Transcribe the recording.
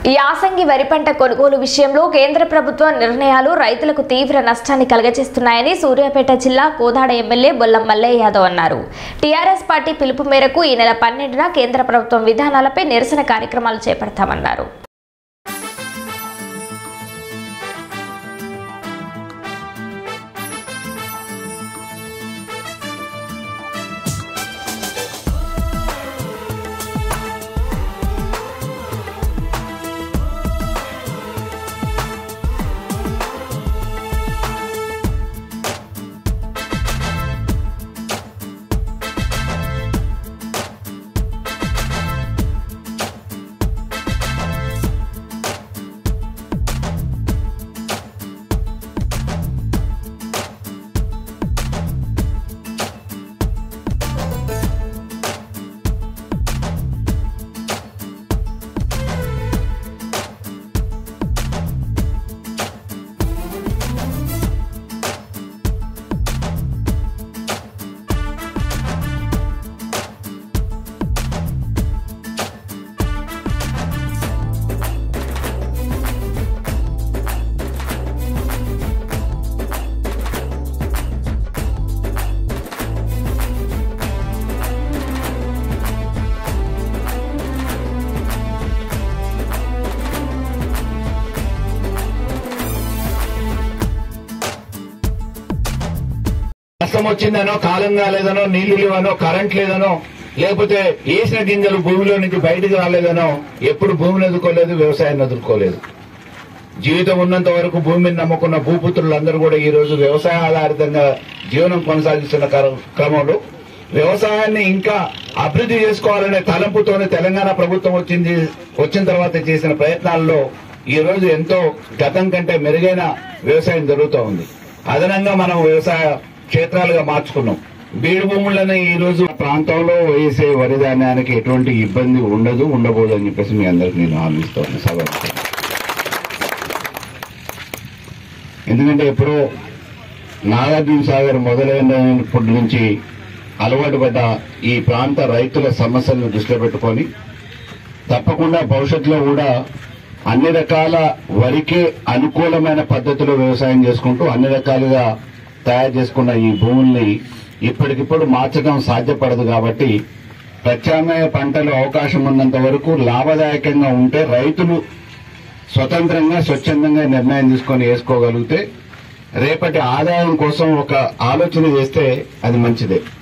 యాసంగి వరి పంట కొనుగోలు విషయంలో కేంద్ర ప్రభుత్వ నిర్ణయాలు రైతులకు తీవ్ర నష్టాన్ని కలగజేస్తున్నాయని సూర్యాపేట జిల్లా కోదాడ ఎమ్మెల్యే బొల్లం మల్లయ్య యాదవ్ అన్నారు టీఆర్ఎస్ పార్టీ పిలుపు మేరకు ఈ నెల పన్నెండున కేంద్ర ప్రభుత్వం విధానాలపై నిరసన కార్యక్రమాలు చేపడతామన్నారు నష్టం వచ్చిందనో కాలం కాలేదనో నీళ్లు లేవనో కరెంట్ లేదనో లేకపోతే వేసిన గింజలు భూమిలో నుంచి బయటకు రాలేదనో ఎప్పుడు భూమిని ఎదుర్కోలేదు వ్యవసాయాన్ని ఎదుర్కోలేదు జీవితం ఉన్నంత వరకు భూమిని నమ్ముకున్న భూపుత్రులందరూ కూడా ఈ రోజు వ్యవసాయ ఆధారితంగా జీవనం కొనసాగిస్తున్న క్ర- క్రమంలో వ్యవసాయాన్ని ఇంకా అభివృద్ధి చేసుకోవాలనే తలంపుతోనే తెలంగాణ ప్రభుత్వం వచ్చింది వచ్చిన తర్వాత చేసిన ప్రయత్నాల్లో ఈ రోజు ఎంతో గతం కంటే మెరుగైన వ్యవసాయం జరుగుతూ ఉంది అదనంగా మనం వ్యవసాయ క్షేత్రాలుగా మార్చుకున్నాం బీడు భూములను ఈ రోజు ప్రాంతంలో వేసే వరి ధాన్యానికి ఎటువంటి ఇబ్బంది ఉండదు ఉండబోదు అని చెప్పేసి మీ అందరికి నేను హామీస్తాను సభ ఎందుకంటే ఎప్పుడో నాగార్జున సాగర్ మొదలైనప్పటి నుంచి అలవాటు పడ్డ ఈ ప్రాంత రైతుల సమస్యలను దృష్టిలో పెట్టుకొని తప్పకుండా భవిష్యత్తులో కూడా అన్ని రకాల వరికే అనుకూలమైన పద్ధతిలో వ్యవసాయం చేసుకుంటూ అన్ని రకాలుగా తయారు చేసుకున్న ఈ భూముల్ని ఇప్పటికిప్పుడు మార్చడం సాధ్యపడదు కాబట్టి ప్రత్యామ్నాయ పంటలు అవకాశం ఉన్నంత వరకు లాభదాయకంగా ఉంటే రైతులు స్వతంత్రంగా స్వచ్ఛందంగా నిర్ణయం తీసుకొని వేసుకోగలిగితే రేపటి ఆదాయం కోసం ఒక ఆలోచన చేస్తే అది మంచిదే